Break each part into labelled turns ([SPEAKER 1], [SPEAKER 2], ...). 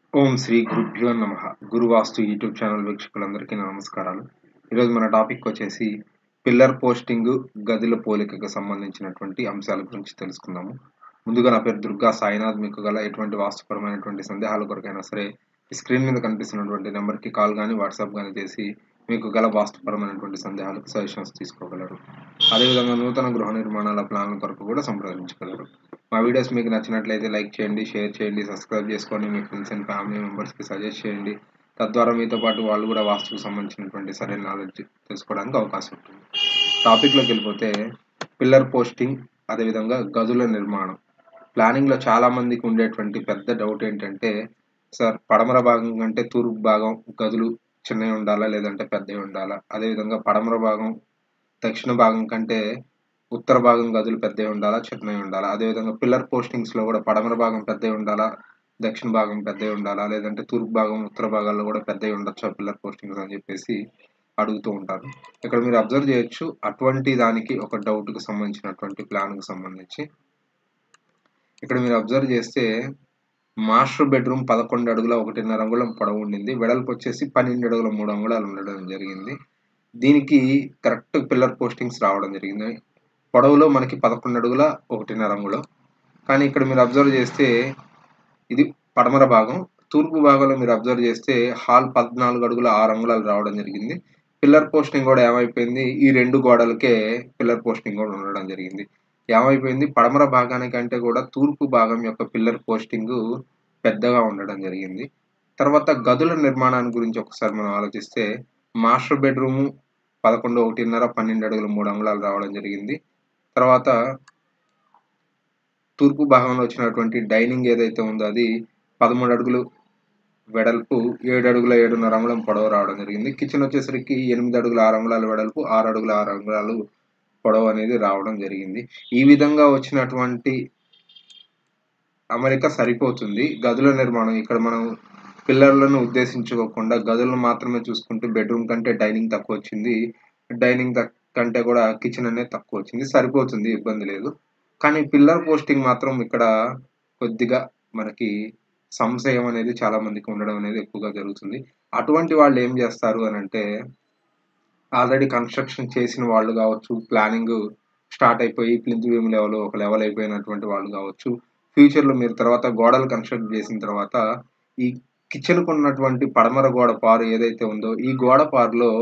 [SPEAKER 1] ఓం శ్రీ గురుభ్యో నమ గురువాస్తు YouTube channel వీక్షకులందరికీ నా నమస్కారాలు ఈరోజు మన టాపిక్ వచ్చేసి పిల్లర్ పోస్టింగ్ గదుల పోలికకు సంబంధించినటువంటి అంశాల గురించి తెలుసుకుందాము ముందుగా నా పేరు దుర్గా సాయినాథ్ మీకు గల ఎటువంటి వాస్తుపరమైనటువంటి సందేహాల కొరకైనా సరే ఈ స్క్రీన్ మీద కనిపిస్తున్నటువంటి నెంబర్కి కాల్ కానీ వాట్సాప్ కానీ చేసి మీకు గల వాస్తుపరమైనటువంటి సందేహాలకు సజెషన్స్ తీసుకోగలరు అదేవిధంగా నూతన గృహ నిర్మాణాల ప్లాన్ల కొరకు కూడా సంప్రదించగలరు మా వీడియోస్ మీకు నచ్చినట్లయితే లైక్ చేయండి షేర్ చేయండి సబ్స్క్రైబ్ చేసుకోండి మీ ఫ్రెండ్స్ అండ్ ఫ్యామిలీ మెంబర్స్కి సజెస్ట్ చేయండి తద్వారా మీతో పాటు వాళ్ళు కూడా వాస్తుకు సంబంధించినటువంటి సరైన నాలెడ్జ్ తెలుసుకోవడానికి అవకాశం ఉంటుంది టాపిక్లోకి వెళ్ళిపోతే పిల్లర్ పోస్టింగ్ అదేవిధంగా గదుల నిర్మాణం ప్లానింగ్లో చాలామందికి ఉండేటువంటి పెద్ద డౌట్ ఏంటంటే సార్ పడమర భాగం కంటే తూర్పు భాగం గదులు చిన్నవి ఉండాలా లేదంటే పెద్దవి ఉండాలా అదేవిధంగా పడమర భాగం దక్షిణ భాగం కంటే ఉత్తర భాగం గదులు పెద్దవి ఉండాలా చిన్నవి ఉండాలా అదేవిధంగా పిల్లర్ పోస్టింగ్స్లో కూడా పడమర భాగం పెద్దవి ఉండాలా దక్షిణ భాగం పెద్దవి ఉండాలా లేదంటే తూర్పు భాగం ఉత్తర భాగాల్లో కూడా పెద్దవి ఉండొచ్చా పిల్లర్ పోస్టింగ్స్ అని చెప్పేసి అడుగుతూ ఉంటారు ఇక్కడ మీరు అబ్జర్వ్ చేయొచ్చు అటువంటి దానికి ఒక డౌట్కి సంబంధించినటువంటి ప్లాన్కి సంబంధించి ఇక్కడ మీరు అబ్జర్వ్ చేస్తే మాస్టర్ బెడ్రూమ్ పదకొండు అడుగుల ఒకటిన్నర అంగుళం పొడవు ఉండింది వెడల్పు వచ్చేసి పన్నెండు అడుగుల మూడు అంగుళాలు ఉండడం జరిగింది దీనికి కరెక్ట్ పిల్లర్ పోస్టింగ్స్ రావడం జరిగింది పొడవులో మనకి పదకొండు అడుగుల ఒకటిన్నర అంగుళం కానీ ఇక్కడ మీరు అబ్జర్వ్ చేస్తే ఇది పడమర భాగం తూర్పు భాగంలో మీరు అబ్జర్వ్ చేస్తే హాల్ పద్నాలుగు అడుగుల ఆరు అంగుళాలు రావడం జరిగింది పిల్లర్ పోస్టింగ్ కూడా ఏమైపోయింది ఈ రెండు గోడలకే పిల్లర్ పోస్టింగ్ కూడా ఉండడం జరిగింది ఏమైపోయింది పడమర భాగానికంటే కూడా తూర్పు భాగం యొక్క పిల్లర్ పోస్టింగ్ పెద్దగా ఉండడం జరిగింది తర్వాత గదుల నిర్మాణాన్ని గురించి ఒకసారి మనం ఆలోచిస్తే మాస్టర్ బెడ్రూము పదకొండు ఒకటిన్నర పన్నెండు అడుగుల మూడు అంగుళాలు రావడం జరిగింది తర్వాత తూర్పు భాగంలో వచ్చినటువంటి డైనింగ్ ఏదైతే ఉందో అది పదమూడు అడుగులు వెడల్పు ఏడు అడుగుల ఏడున్నర అంగుళం పొడవు రావడం జరిగింది కిచెన్ వచ్చేసరికి ఎనిమిది అడుగుల ఆరు అంగుళాల వెడల్పు ఆరు అడుగుల ఆరు అంగుళాలు పొడవు అనేది రావడం జరిగింది ఈ విధంగా వచ్చినటువంటి అమరిక సరిపోతుంది గదుల నిర్మాణం ఇక్కడ మనం పిల్లర్లను ఉద్దేశించుకోకుండా గదులను మాత్రమే చూసుకుంటే బెడ్రూమ్ కంటే డైనింగ్ తక్కువ వచ్చింది డైనింగ్ కంటే కూడా కిచెన్ అనేది తక్కువ వచ్చింది సరిపోతుంది ఇబ్బంది లేదు కానీ పిల్లర్ పోస్టింగ్ మాత్రం ఇక్కడ కొద్దిగా మనకి సంశయం అనేది చాలా మందికి ఉండడం అనేది ఎక్కువగా జరుగుతుంది అటువంటి వాళ్ళు ఏం చేస్తారు అని అంటే ఆల్రెడీ కన్స్ట్రక్షన్ చేసిన వాళ్ళు కావచ్చు ప్లానింగ్ స్టార్ట్ అయిపోయి ప్లింత్ బీమ్ లెవెల్ ఒక లెవెల్ అయిపోయినటువంటి వాళ్ళు కావచ్చు ఫ్యూచర్లో మీరు తర్వాత గోడలు కన్స్ట్రక్ట్ చేసిన తర్వాత ఈ కిచెన్కు ఉన్నటువంటి పడమర గోడ పారు ఏదైతే ఉందో ఈ గోడ పారులో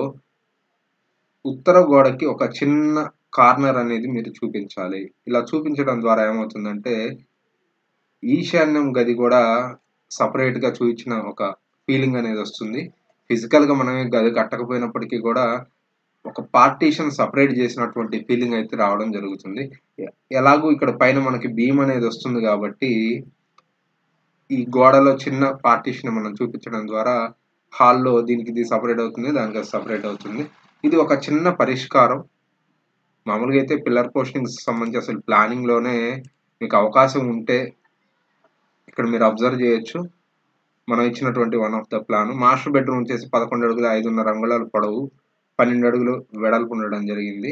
[SPEAKER 1] ఉత్తర గోడకి ఒక చిన్న కార్నర్ అనేది మీరు చూపించాలి ఇలా చూపించడం ద్వారా ఏమవుతుందంటే ఈశాన్యం గది కూడా సపరేట్గా చూపించిన ఒక ఫీలింగ్ అనేది వస్తుంది ఫిజికల్గా మనమే గది కట్టకపోయినప్పటికీ కూడా ఒక పార్టీషన్ సపరేట్ చేసినటువంటి ఫీలింగ్ అయితే రావడం జరుగుతుంది ఎలాగూ ఇక్కడ పైన మనకి బీమ్ అనేది వస్తుంది కాబట్టి ఈ గోడలో చిన్న పార్టీషన్ మనం చూపించడం ద్వారా హాల్లో దీనికి ఇది సపరేట్ అవుతుంది దానికి అది సపరేట్ అవుతుంది ఇది ఒక చిన్న పరిష్కారం మామూలుగా అయితే పిల్లర్ పోస్టింగ్స్ సంబంధించి అసలు ప్లానింగ్లోనే మీకు అవకాశం ఉంటే ఇక్కడ మీరు అబ్జర్వ్ చేయొచ్చు మనం ఇచ్చినటువంటి one of the plan master bedroom వచ్చేసి పదకొండు అడుగుల ఐదున్నర అంగుళాల పొడవు పన్నెండు అడుగులు వెడల్పు ఉండడం జరిగింది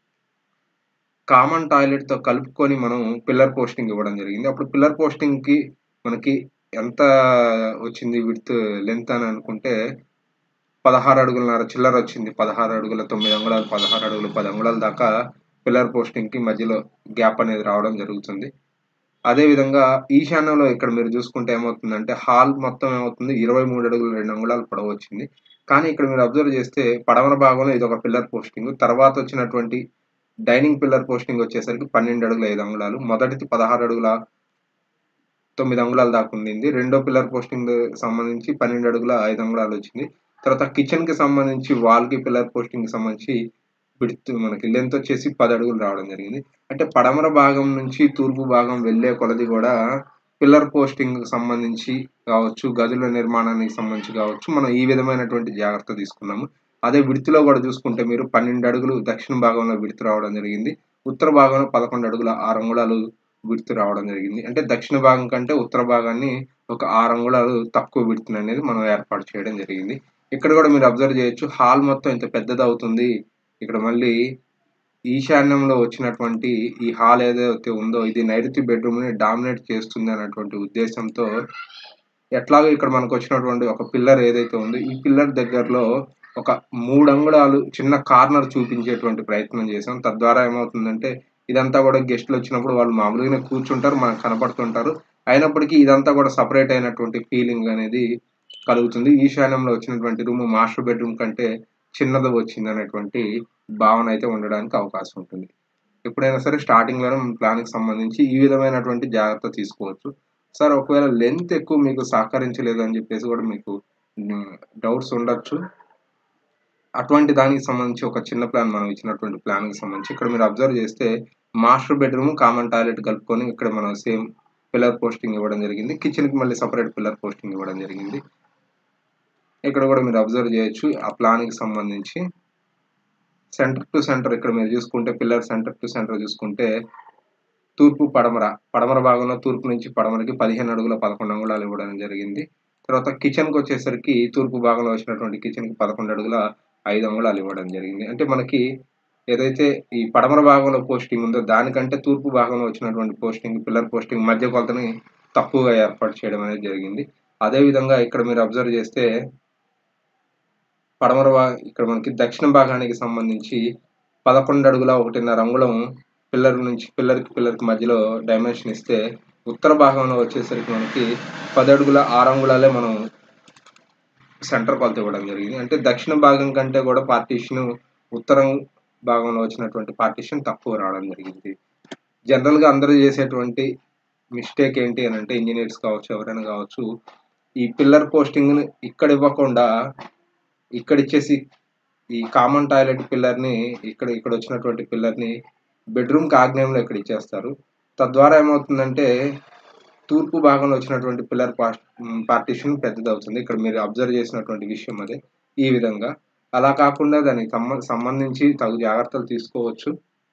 [SPEAKER 1] కామన్ టాయిలెట్తో కలుపుకొని మనం పిల్లర్ పోస్టింగ్ ఇవ్వడం జరిగింది అప్పుడు పిల్లర్ పోస్టింగ్కి మనకి ఎంత వచ్చింది విత్ లెంత్ అని అనుకుంటే పదహారు అడుగులన్నర చిల్లర వచ్చింది పదహారు అడుగుల తొమ్మిది అంగుళాలు పదహారు అడుగులు పది అంగుళాల దాకా పిల్లర్ పోస్టింగ్కి మధ్యలో గ్యాప్ అనేది రావడం జరుగుతుంది అదేవిధంగా ఈశాన్యంలో ఇక్కడ మీరు చూసుకుంటే ఏమవుతుందంటే హాల్ మొత్తం ఏమవుతుంది ఇరవై మూడు అడుగులు రెండు అంగుళాలు పొడవు వచ్చింది కానీ ఇక్కడ మీరు అబ్జర్వ్ చేస్తే పడమర భాగంలో ఇది ఒక పిల్లర్ పోస్టింగ్ తర్వాత వచ్చినటువంటి డైనింగ్ పిల్లర్ పోస్టింగ్ వచ్చేసరికి పన్నెండు అడుగుల ఐదు అంగుళాలు మొదటిది పదహారు అడుగుల తొమ్మిది అంగుళాల దాకా ఉండింది రెండో పిల్లర్ పోస్టింగ్ సంబంధించి పన్నెండు అడుగుల ఐదు అంగుళాలు వచ్చింది తర్వాత కిచెన్కి సంబంధించి వాల్కి పిల్లర్ పోస్టింగ్కి సంబంధించి విడుతు మనకి లెంత్ వచ్చేసి పది అడుగులు రావడం జరిగింది అంటే పడమర భాగం నుంచి తూర్పు భాగం వెళ్ళే కొలది కూడా పిల్లర్ పోస్టింగ్ సంబంధించి కావచ్చు గదుల నిర్మాణానికి సంబంధించి కావచ్చు మనం ఈ విధమైనటువంటి జాగ్రత్త తీసుకున్నాము అదే విడుతులో కూడా చూసుకుంటే మీరు పన్నెండు అడుగులు దక్షిణ భాగంలో విడుతు రావడం జరిగింది ఉత్తర భాగంలో పదకొండు అడుగుల ఆరు అంగుళాలు విడుతు రావడం జరిగింది అంటే దక్షిణ భాగం కంటే ఉత్తర భాగాన్ని ఒక ఆరు అంగుళాలు తక్కువ విడుతుని అనేది మనం ఏర్పాటు చేయడం జరిగింది ఇక్కడ కూడా మీరు అబ్జర్వ్ చేయొచ్చు హాల్ మొత్తం ఇంత పెద్దది అవుతుంది ఇక్కడ మళ్ళీ ఈశాన్యంలో వచ్చినటువంటి ఈ హాల్ ఏదైతే ఉందో ఇది నైరుతి బెడ్రూమ్ని డామినేట్ చేస్తుంది అన్నటువంటి ఉద్దేశంతో ఎట్లాగో ఇక్కడ మనకు వచ్చినటువంటి ఒక పిల్లర్ ఏదైతే ఉందో ఈ పిల్లర్ దగ్గరలో ఒక మూడు అంగుళాలు చిన్న కార్నర్ చూపించేటువంటి ప్రయత్నం చేసాం తద్వారా ఏమవుతుందంటే ఇదంతా కూడా గెస్ట్లు వచ్చినప్పుడు వాళ్ళు మామూలుగానే కూర్చుంటారు మనకు కనపడుతుంటారు అయినప్పటికీ ఇదంతా కూడా సపరేట్ అయినటువంటి ఫీలింగ్ అనేది కలుగుతుంది ఈశాన్యంలో వచ్చినటువంటి రూమ్ మాస్టర్ బెడ్రూమ్ కంటే చిన్నది వచ్చింది అనేటువంటి భావన అయితే ఉండడానికి అవకాశం ఉంటుంది ఎప్పుడైనా సరే స్టార్టింగ్లోనే ప్లాన్కి సంబంధించి ఈ విధమైనటువంటి జాగ్రత్త తీసుకోవచ్చు సార్ ఒకవేళ లెంత్ ఎక్కువ మీకు సహకరించలేదు అని చెప్పేసి కూడా మీకు డౌట్స్ ఉండొచ్చు అటువంటి దానికి సంబంధించి ఒక చిన్న ప్లాన్ మనం ఇచ్చినటువంటి ప్లాన్కి సంబంధించి ఇక్కడ మీరు అబ్జర్వ్ చేస్తే మాస్టర్ బెడ్రూమ్ కామన్ టాయిలెట్ కలుపుకొని ఇక్కడ మనం సేమ్ పిల్లర్ పోస్టింగ్ ఇవ్వడం జరిగింది కిచెన్కి మళ్ళీ సపరేట్ పిల్లర్ పోస్టింగ్ ఇవ్వడం జరిగింది ఇక్కడ కూడా మీరు అబ్జర్వ్ చేయొచ్చు ఆ ప్లాన్కి సంబంధించి సెంటర్ టు సెంటర్ ఇక్కడ మీరు చూసుకుంటే పిల్లర్ సెంటర్ టు సెంటర్ చూసుకుంటే తూర్పు పడమర పడమర భాగంలో తూర్పు నుంచి పడమరకి పదిహేను అడుగుల పదకొండు అంగుళాలు ఇవ్వడం జరిగింది తర్వాత కిచెన్కి వచ్చేసరికి తూర్పు భాగంలో వచ్చినటువంటి కిచెన్కి పదకొండు అడుగుల ఐదు అంగుళాలు ఇవ్వడం జరిగింది అంటే మనకి ఏదైతే ఈ పడమర భాగంలో పోస్టింగ్ ఉందో దానికంటే తూర్పు భాగంలో వచ్చినటువంటి పోస్టింగ్ పిల్లర్ పోస్టింగ్ మధ్య కొలతని తక్కువగా ఏర్పాటు చేయడం అనేది జరిగింది అదేవిధంగా ఇక్కడ మీరు అబ్జర్వ్ చేస్తే పడమర ఇక్కడ మనకి దక్షిణ భాగానికి సంబంధించి పదకొండు అడుగుల ఒకటిన్నర అంగుళం పిల్లర్ నుంచి పిల్లర్కి పిల్లర్కి మధ్యలో డైమెన్షన్ ఇస్తే ఉత్తర భాగంలో వచ్చేసరికి మనకి పది అడుగుల ఆరు అంగుళాలే మనం సెంటర్ కొలత ఇవ్వడం జరిగింది అంటే దక్షిణ భాగం కంటే కూడా పార్టీషన్ ఉత్తరం భాగంలో వచ్చినటువంటి పార్టీషన్ తక్కువ రావడం జరిగింది జనరల్గా అందరూ చేసేటువంటి మిస్టేక్ ఏంటి అని అంటే ఇంజనీర్స్ కావచ్చు ఎవరైనా కావచ్చు ఈ పిల్లర్ పోస్టింగ్ ఇక్కడ ఇవ్వకుండా ఇక్కడ ఇచ్చేసి ఈ కామన్ టాయిలెట్ పిల్లర్ని ఇక్కడ ఇక్కడ వచ్చినటువంటి పిల్లర్ని బెడ్రూమ్కి ఆగ్నేయంలో ఇక్కడ ఇచ్చేస్తారు తద్వారా ఏమవుతుందంటే తూర్పు భాగంలో వచ్చినటువంటి పిల్లర్ పార్టీషన్ పెద్దది అవుతుంది ఇక్కడ మీరు అబ్జర్వ్ చేసినటువంటి విషయం అదే ఈ విధంగా అలా కాకుండా దానికి సంబంధించి తగు జాగ్రత్తలు తీసుకోవచ్చు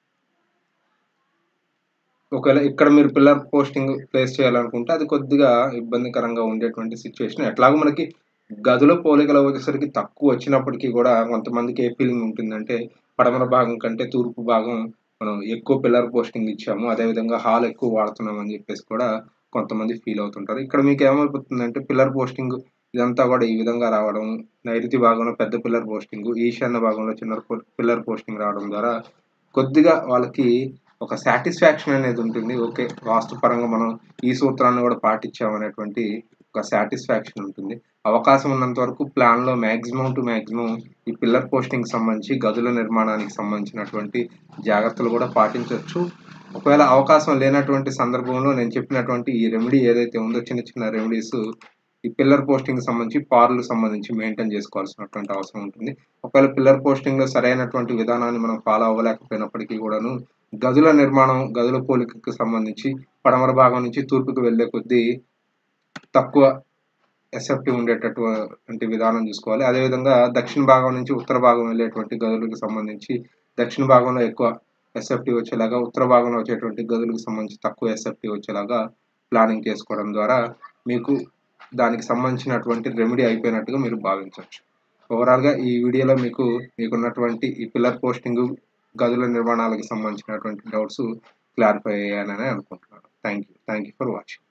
[SPEAKER 1] ఒకవేళ ఇక్కడ మీరు పిల్లర్ పోస్టింగ్ ప్లేస్ చేయాలనుకుంటే అది కొద్దిగా ఇబ్బందికరంగా ఉండేటువంటి సిచ్యువేషన్ ఎట్లాగో మనకి గదుల పోలికలు వచ్చేసరికి తక్కువ వచ్చినప్పటికీ కూడా కొంతమందికి ఏ ఫీలింగ్ ఉంటుందంటే పడమర భాగం కంటే తూర్పు భాగం మనం ఎక్కువ పిల్లర్ పోస్టింగ్ ఇచ్చాము అదేవిధంగా హాల్ ఎక్కువ వాడుతున్నాం అని చెప్పేసి కూడా కొంతమంది ఫీల్ అవుతుంటారు ఇక్కడ మీకు ఏమైపోతుందంటే పిల్లర్ పోస్టింగ్ ఇదంతా కూడా ఈ విధంగా రావడం నైరుతి భాగంలో పెద్ద పిల్లర్ పోస్టింగ్ ఈశాన్య భాగంలో చిన్న పిల్లర్ పోస్టింగ్ రావడం ద్వారా కొద్దిగా వాళ్ళకి ఒక సాటిస్ఫాక్షన్ అనేది ఉంటుంది ఓకే వాస్తుపరంగా మనం ఈ సూత్రాన్ని కూడా పాటించామనేటువంటి ఒక సాటిస్ఫాక్షన్ ఉంటుంది అవకాశం ఉన్నంత వరకు ప్లాన్లో మ్యాక్సిమం టు మ్యాక్సిమం ఈ పిల్లర్ పోస్టింగ్ సంబంధించి గదుల నిర్మాణానికి సంబంధించినటువంటి జాగ్రత్తలు కూడా పాటించవచ్చు ఒకవేళ అవకాశం లేనటువంటి సందర్భంలో నేను చెప్పినటువంటి ఈ రెమెడీ ఏదైతే ఉందో చిన్న చిన్న రెమెడీస్ ఈ పిల్లర్ పోస్టింగ్ సంబంధించి పార్లు సంబంధించి మెయింటైన్ చేసుకోవాల్సినటువంటి అవసరం ఉంటుంది ఒకవేళ పిల్లర్ పోస్టింగ్లో సరైనటువంటి విధానాన్ని మనం ఫాలో అవ్వలేకపోయినప్పటికీ కూడాను గదుల నిర్మాణం గదుల పోలికకు సంబంధించి పడమర భాగం నుంచి తూర్పుకు వెళ్లే కొద్దీ తక్కువ ఎసెప్టివ్ ఉండేటటువంటి విధానం చూసుకోవాలి అదేవిధంగా దక్షిణ భాగం నుంచి ఉత్తర భాగం వెళ్ళేటువంటి గదులకు సంబంధించి దక్షిణ భాగంలో ఎక్కువ ఎస్ఎఫ్టీ వచ్చేలాగా ఉత్తర భాగంలో వచ్చేటువంటి గదులకు సంబంధించి తక్కువ ఎస్ఎఫ్టీ వచ్చేలాగా ప్లానింగ్ చేసుకోవడం ద్వారా మీకు దానికి సంబంధించినటువంటి రెమెడీ అయిపోయినట్టుగా మీరు భావించవచ్చు ఓవరాల్గా ఈ వీడియోలో మీకు మీకున్నటువంటి ఈ పిల్లర్ పోస్టింగ్ గదుల నిర్మాణాలకు సంబంధించినటువంటి డౌట్స్ క్లారిఫై అయ్యానని అనుకుంటున్నాను thank you thank you for watching